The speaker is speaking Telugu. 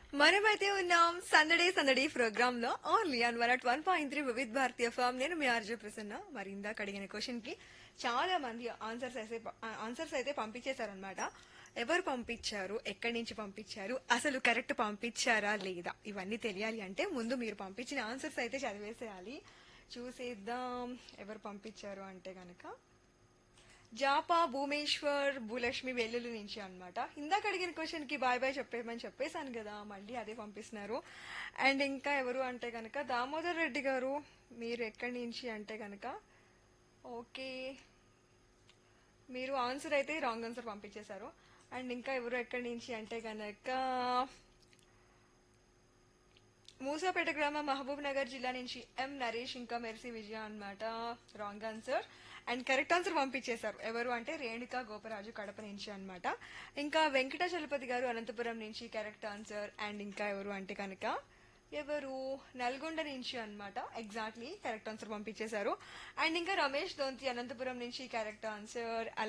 మనమైతే ఉన్నాం సందడే సందడి ప్రోగ్రామ్ లో only on one at one point three Vividh Bharati FM నేను మీ ఆర్జే ప్రసన్న మరి ఇందాక అడిగిన క్వశ్చన్ కి చాలా మంది ఆన్సర్స్ అయితే ఆన్సర్స్ అయితే పంపించేశారనమాట ఎవరు పంపించారు ఎక్కడి నుంచి పంపించారు అసలు కరెక్ట్ పంపించారా లేదా ఇవన్నీ తెలియాలి అంటే ముందు మీరు పంపించిన ఆన్సర్స్ అయితే చదివేసేయాలి చూసేద్దాం ఎవరు పంపించారు అంటే గనక జాపా భూమేశ్వర్ భూలక్ష్మి వెల్లుల్లి నుంచి అన్నమాట ఇందాక అడిగిన క్వశ్చన్ కి బాయ్ బాయ్ చెప్పేయమని చెప్పేశాను కదా మళ్ళీ అదే పంపిస్తున్నారు అండ్ ఇంకా ఎవరు అంటే కనుక దామోదర్ రెడ్డి గారు మీరు ఎక్కడి నుంచి అంటే కనుక ఓకే మీరు ఆన్సర్ అయితే రాంగ్ ఆన్సర్ పంపించేశారు అండ్ ఇంకా ఎవరు ఎక్కడి నుంచి అంటే కనుక మూసాపేట గ్రామం మహబూబ్ నగర్ జిల్లా నుంచి ఎం నరేష్ ఇంకా మెర్సీ విజయ అన్నమాట wrong answer and correct answer పంపించేశారు ఎవరు అంటే రేణుక గోపరాజు కడప నుంచి అన్నమాట ఇంకా వెంకటాచలపతి గారు అనంతపురం నుంచి కరెక్ట్ ఆన్సర్ అండ్ ఇంకా ఎవరు అంటే కనుక ఎవరు నల్గొండ నుంచి అన్నమాట ఎగ్జాక్ట్లీ కరెక్ట్ ఆన్సర్ పంపించేశారు అండ్ ఇంకా రమేష్ దొంతి అనంతపురం నుంచి కరెక్ట్ ఆన్సర్